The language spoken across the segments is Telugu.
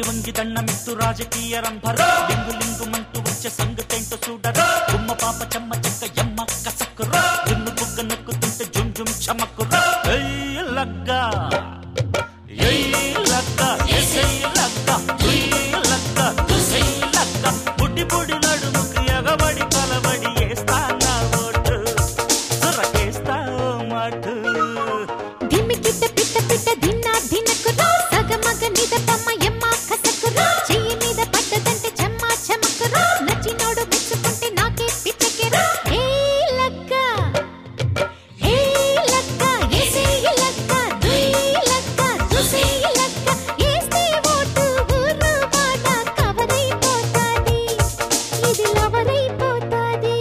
వంగి వంగి దండమిత్తు రాజకీయ రంభరా లింగు లింగుమంటూ వచ్చే సంగతేంటో చూడరా గుమ్మ పాప చెమ్మ చెక్క ఎమ్మ కసక్కురా దున్ను బుగ్గ నొక్కుతుంటే జుమ్ జుమ్ చమక్కురా ఏయ్ లగ్గా ఏయ్ లగ్గా ఎసై లగ్గా ఉయ్ లగ్గా దుసై లగ్గా బుడ్డి బుడి నడుముకి ఎగబడి కలబడి వేస్తానా ఓటు సురకేస్తా ఓ మాటు దిమ్మికిట్ట పిట్ట పిట్ట దిన్న దినకురా సగమగ నిద పమ్మ ఎమ్మ కసకురా చెయ్యి మీద పడ్డదంటే చెమ్మ చెమకురా నచ్చినోడు మెచ్చుకుంటే నాకే పిచ్చకెరా ఏ లక్క ఏ లక్క ఏసేయ లక్క దుయ్ లక్క దుసేయ లక్క ఏస్తే ఓటు ఊరు వాడ కవరైపోతాది ఇది లవరైపోతాది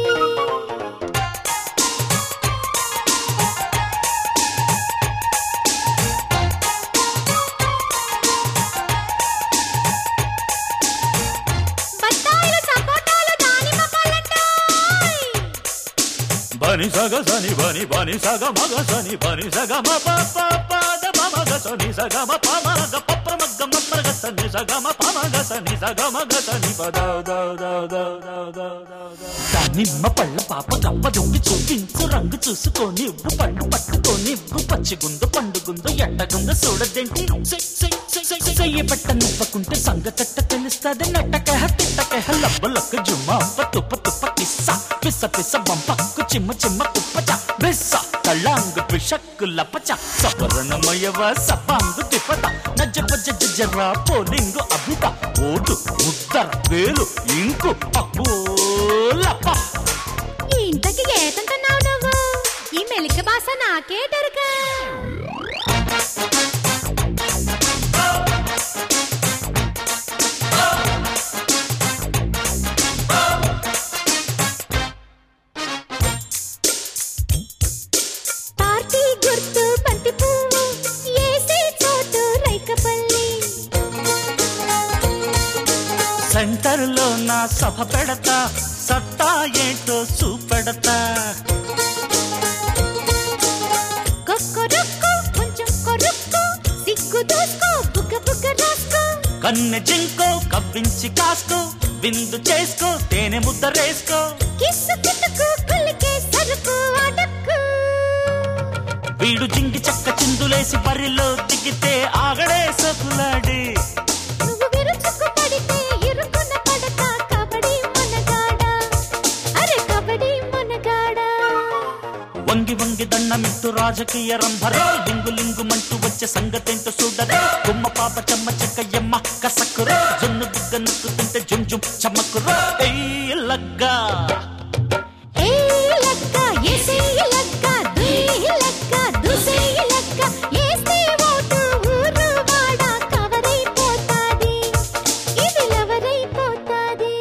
బత్తాయిలు సపోటాలు దానిమ్మ పళ్ళంటాయ్ బని సగ సని బని బని సగ మగ సని బని సగ మ ప ప ప ద మ మగ సని సగ మ ప మ గ ప ప్ర మగ్గ మ ప్ర గ సని సగ మ ప మ గ సని సగ మ గ సని ప ద ద ద ద ద ద ద దానిమ్మ పళ్ళ పాప గప్ప దొంగి చూపించు రంగు చూసుకొని ఇవ్వు పండు పట్టుకొని ఇవ్వు పచ్చిగుందు పండుగుందు ఎండగుందు చూడదేంటి సై సై సై సై సై సయ్య పట్ట నిప్పకుంటే సంగతట్ట తెలుస్తుంది నట్టకహ తిట్టకహ లబ్బ లక్క జుమ్మ అవ్వ తుప్ప తుప్ప కిస్స పిస్స పిస్స బంపక్కు చిమ్మ చిమ్మ కుప్పచ బిస్స తళ్ళాంగు పిషక్కు లపచ సపరణమయవ సపాంగు తిప్పత నజ్జ పజ్జ జజ్జరా పోలింగు అభిత ఓటు ముద్దర వేలు ఇంకు అబ్బో లప్ప ఈ ఇంతకి ఏతంటున్నావు నువ్వు ఈ మెలిక భాష నాకే డరుక పార్టీ గుర్తు బంతి పువ్వు ఏసే చోటు రైకపల్లి సెంటర్ లో నా సభ పెడతా సత్తా ఏంటో చూపెడతా కొక్కొరొక్కు కొంచెం కొరుక్కు సిగ్గు దోసుకో బుగ్గ బుగ్గ రాసుకో కన్నె జింకో కవ్వించి కాసుకో విందు చేసుకో తేనె ముద్ద రేసుకో కిస్సు కిట్టుకు కులికే సరుకు అడక్కు వీడు జింగి చెక్క చిందులేసి బరిలో దిగితే ఆగడే సకులాడి నువ్వు విరుచుకు పడితే ఇరుకున పడక కబడ్డీ మనగాడా అరే కబడ్డీ మనగాడా వంగి వంగి దండమిత్తు రాజకీయ రంభరా లింగు లింగుమంటూ వచ్చే సంగతేంటో చూడరా గుమ్మ పాప చెమ్మ చెక్క ఎమ్మ కసక్కురా జున్ను బుగ్గ నొక్కుతుంటే జుమ్ జుమ్ చమ్మక్కురా ఎయ్ లగ్గా ఏ లక్క ఏసేయ లక్క దుయ్ లక్క దుసేయ లక్క ఏస్తే ఓటు ఊరు వాడ కవరైపోతాది ఇది లవరైపోతాది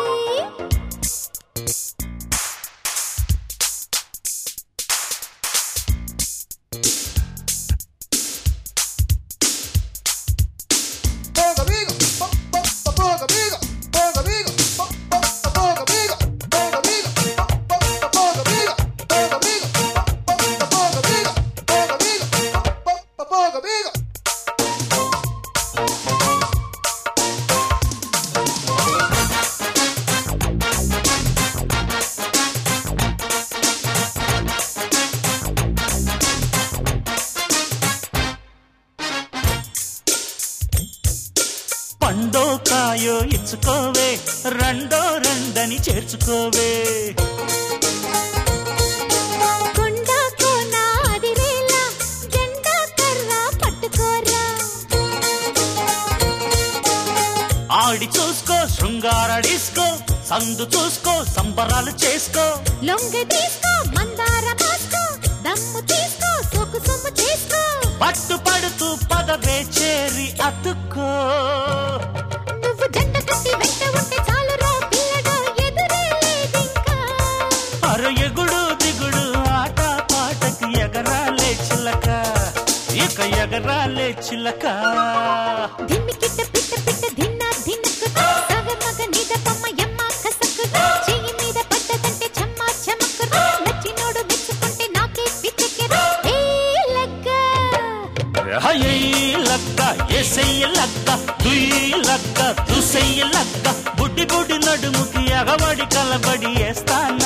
Poca amigo, po- po- po- poca amigo, poca amigo, po- po- po- poca amigo, poca amigo, po- po- po- poca amigo, poca amigo, po- po- po- poca amigo, poca amigo, po- po- po- poca amigo. పండో కాయో ఇచ్చుకోవే రెండో రెండని చేర్చుకోవే కొండ కోన అదిరేలా జెండా కర్ర పట్టుకోరా ఆడి చూసుకో శృంగార డిస్కో సందు చూసుకో సంబరాలు చేసుకో లొంగ తీసుకో మందార మాసుకో దమ్ము తీసుకో సొక్కు సొమ్ము చేసుకో పట్టు పడుతూ పదవే చేరి అతుక్కో నువ్వు జంట కట్టి వెంట ఉంటే చాలు రా పిల్లగా ఎదురే లేదింకా అర ఎగుడు దిగుడు ఆట పాటకి ఎగరాలే చిలక ఇక ఎగరాలే చిలక దిమ్మికిట్ట పిట్ట పిట్ట దిన్న దిన్నకు సగ మగ నిద పమ్మ ఎమ్మ కసకు చెయ్యి మీద పడ్డదంటే చెమ్మ చెమకు నచ్చినోడు మెచ్చుకుంటే నాకే పిచ్చెక్కెరా ఏ లగ్గ హై లక్క ఎసెయ్య లక్క దుయ్యి లక్క దుసెయ్య లక్క బుడ్డి బుడ్డి నడుముకి అగబడి కలబడి వేస్తాను